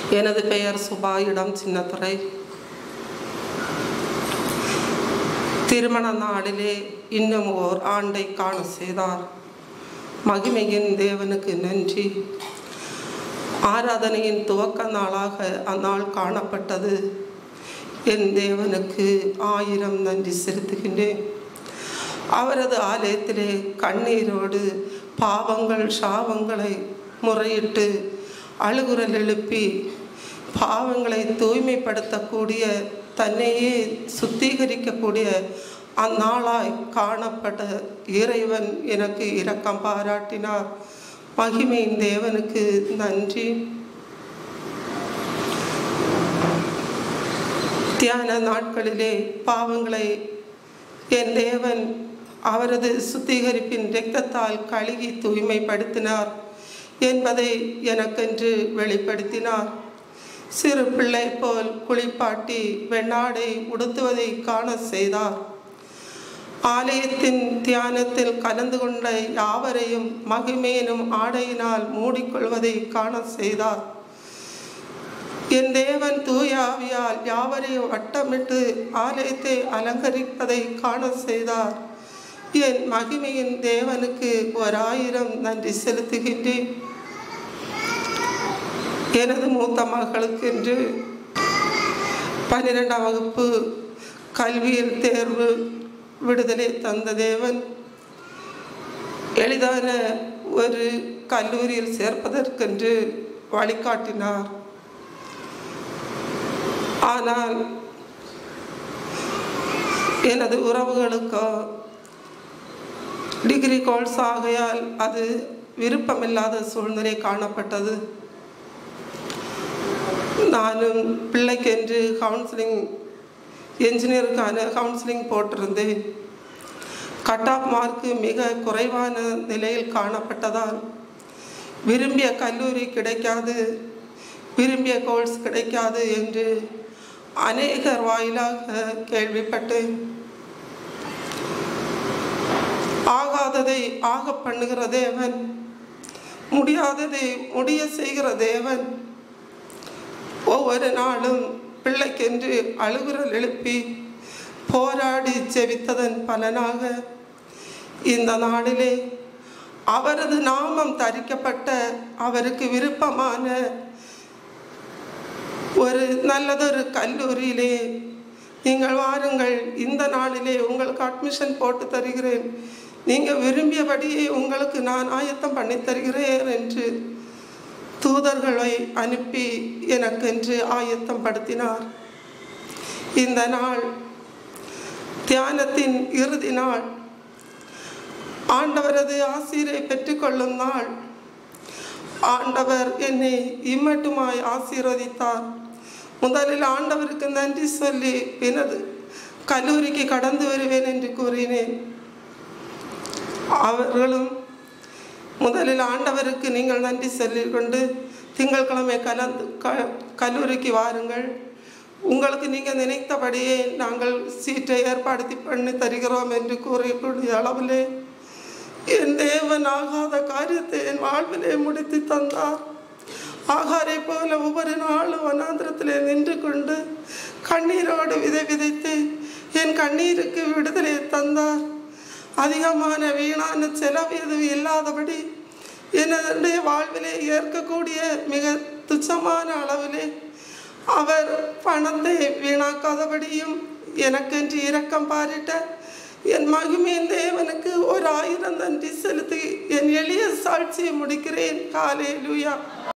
எனது பெயர் சுபா இடம் சின்னத்துறை திருமண நாளிலே இன்னும் ஓர் ஆண்டை காண செய்தார் மகிமையின் தேவனுக்கு நன்றி ஆராதனையின் துவக்க நாளாக அந்நாள் காணப்பட்டது என் தேவனுக்கு ஆயிரம் நன்றி செலுத்துகின்றேன் அவரது ஆலயத்திலே கண்ணீரோடு பாவங்கள் சாபங்களை முறையிட்டு அழுகுரல் எழுப்பி பாவங்களை தூய்மைப்படுத்தக்கூடிய தன்னையே சுத்திகரிக்கக்கூடிய அந்நாளாய் காணப்பட்ட இறைவன் எனக்கு இரக்கம் பாராட்டினார் மகிமையின் தேவனுக்கு நன்றி தியான நாட்களிலே பாவங்களை என் தேவன் அவரது சுத்திகரிப்பின் இரத்தத்தால் கழுகி தூய்மைப்படுத்தினார் என்பதை எனக்கென்று வெளிப்படுத்தினார் சிறு பிள்ளை போல் குளிப்பாட்டி வெண்ணாடை உடுத்துவதை காண செய்தார் ஆலயத்தின் தியானத்தில் கலந்து கொண்ட யாவரையும் மகிமேனும் ஆடையினால் மூடிக்கொள்வதை காண செய்தார் என் தேவன் தூய ஆவியால் யாவரையும் வட்டமிட்டு ஆலயத்தை அலங்கரிப்பதை காண செய்தார் என் மகிமையின் தேவனுக்கு ஒரு ஆயிரம் நன்றி செலுத்துகின்றேன் எனது மூத்த மகளுக்கென்று பன்னிரெண்டாம் வகுப்பு கல்வியில் தேர்வு விடுதலை தந்த தேவன் எளிதான ஒரு கல்லூரியில் சேர்ப்பதற்கென்று வழிகாட்டினார் ஆனால் எனது உறவுகளுக்கோ டிகிரி கோர்ஸ் ஆகையால் அது விருப்பமில்லாத சூழ்நிலை காணப்பட்டது நானும் பிள்ளைக்கென்று கவுன்சிலிங் என்ஜினியருக்கான கவுன்சிலிங் போட்டிருந்தேன் கட் ஆஃப் மார்க்கு மிக குறைவான நிலையில் காணப்பட்டதால் விரும்பிய கல்லூரி கிடைக்காது விரும்பிய கோர்ஸ் கிடைக்காது என்று அநேகர் வாயிலாக கேள்விப்பட்டேன் ஆகாததை ஆக பண்ணுகிற தேவன் முடியாததை முடிய செய்கிற தேவன் ஒவ்வொரு நாளும் பிள்ளைக்கென்று அழுகுரல் எழுப்பி போராடி செவித்ததன் பலனாக இந்த நாளிலே அவரது நாமம் தரிக்கப்பட்ட அவருக்கு விருப்பமான ஒரு நல்லதொரு கல்லூரியிலே நீங்கள் வாருங்கள் இந்த நாளிலே உங்களுக்கு அட்மிஷன் போட்டு தருகிறேன் நீங்கள் விரும்பியபடியே உங்களுக்கு நான் ஆயத்தம் பண்ணி தருகிறேன் என்று தூதர்களை அனுப்பி எனக்கென்று ஆயத்தம் படுத்தினார் இந்த நாள் தியானத்தின் இறுதி நாள் ஆண்டவரது ஆசிரை பெற்றுக்கொள்ளும் நாள் ஆண்டவர் என்னை இம்மட்டுமாய் ஆசீர்வதித்தார் முதலில் ஆண்டவருக்கு நன்றி சொல்லி பினது கல்லூரிக்கு கடந்து வருவேன் என்று கூறினேன் அவர்களும் முதலில் ஆண்டவருக்கு நீங்கள் நன்றி சொல்லிக்கொண்டு திங்கட்கிழமை கலந்து க கல்லூரிக்கு வாருங்கள் உங்களுக்கு நீங்கள் நினைத்தபடியே நாங்கள் சீட்டை ஏற்பாடுத்தி பண்ணி தருகிறோம் என்று கூறக்கூடிய அளவிலே என் தேவன் ஆகாத காரியத்தை என் வாழ்விலே முடித்து தந்தார் ஆகாரை போல ஒவ்வொரு நாளும் வனாந்திரத்திலே நின்று கொண்டு கண்ணீரோடு விதை விதைத்து என் கண்ணீருக்கு விடுதலை தந்தார் அதிகமான வீணான செலவு எதுவும் இல்லாதபடி என்னுடைய வாழ்விலே ஏற்கக்கூடிய மிக துச்சமான அளவிலே அவர் பணத்தை வீணாக்காதபடியும் எனக்கென்று இரக்கம் பாரிட்ட என் மகிமையின் தேவனுக்கு ஒரு ஆயிரம் நன்றி செலுத்தி என் எளிய சாட்சியை முடிக்கிறேன் காலே லூயா